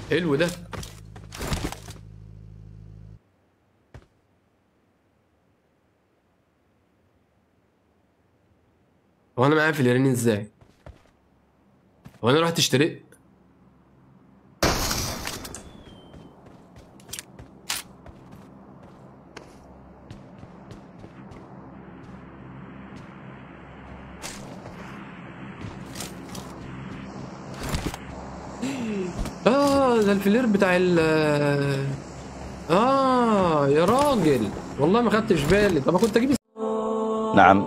حلو ده هو انا معايا فليرين ازاي هو انا رحت اشتريت اه ده الفلير بتاع ال اه يا راجل والله ما خدتش بالي طب ما كنت اجيب نعم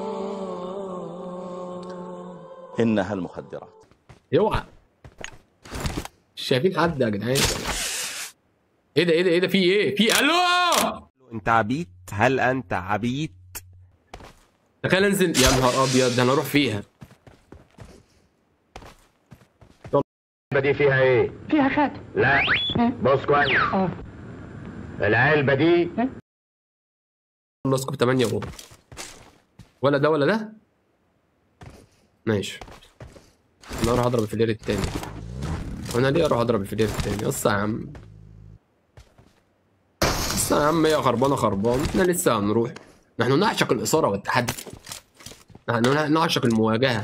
إنها المخدرات اوعى مش شايفين حد يا جدعان ايه ده ايه ده ايه ده في ايه في الو انت عبيط هل انت عبيط تخيل انزل يا نهار ابيض ده انا اروح فيها العلبة دي فيها ايه؟ فيها خاتم لا بص كويس اه العلبة دي خلص كوب 8 غور ولا ده ولا ده ماشي انا اروح اضرب الفلير التاني وانا ليه اروح اضرب الفلير التاني قصة يا عم قصة يا عم هي خربانة خربان احنا لسه هنروح نحن نعشق الإثارة والتحدي نحن نعشق المواجهة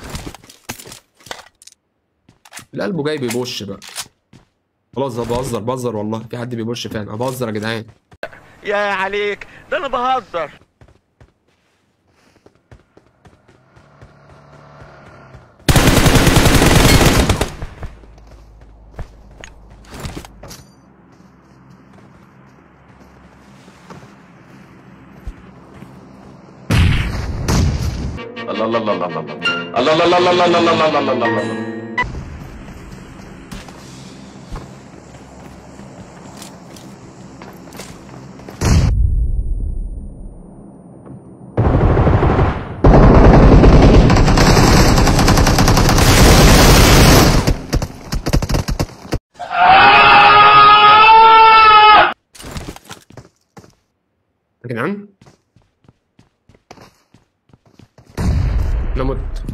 القلب جاي بيبوش بقى خلاص ده بهزر بهزر والله في حد بيبوش فعلا انا بهزر يا جدعان يا عليك ده انا بهزر الله الله الله الله الله الله الله الله الله الله الله الله الله الله يا جدعان انا مت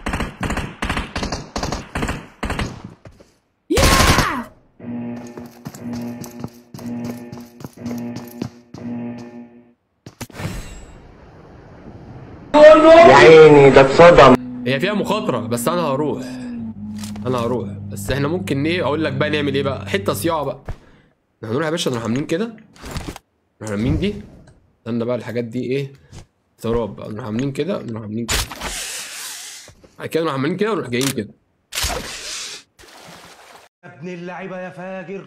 يا عيني ده اتصدم هي فيها مخاطرة بس انا هروح انا هروح بس احنا ممكن ايه اقول لك بقى نعمل ايه بقى حتة صياعة بقى احنا هنروح يا باشا نروح عاملين كده نروح عاملين دي استنى بقى الحاجات دي ايه تراب بقى نروح عاملين كده نروح عاملين كده بعد كده نروح عاملين كده ونروح جايين كده ابن اللعيبه يا فاجر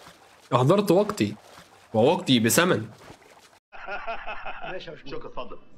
احضرت وقتي ووقتي بثمن شكرا اتفضل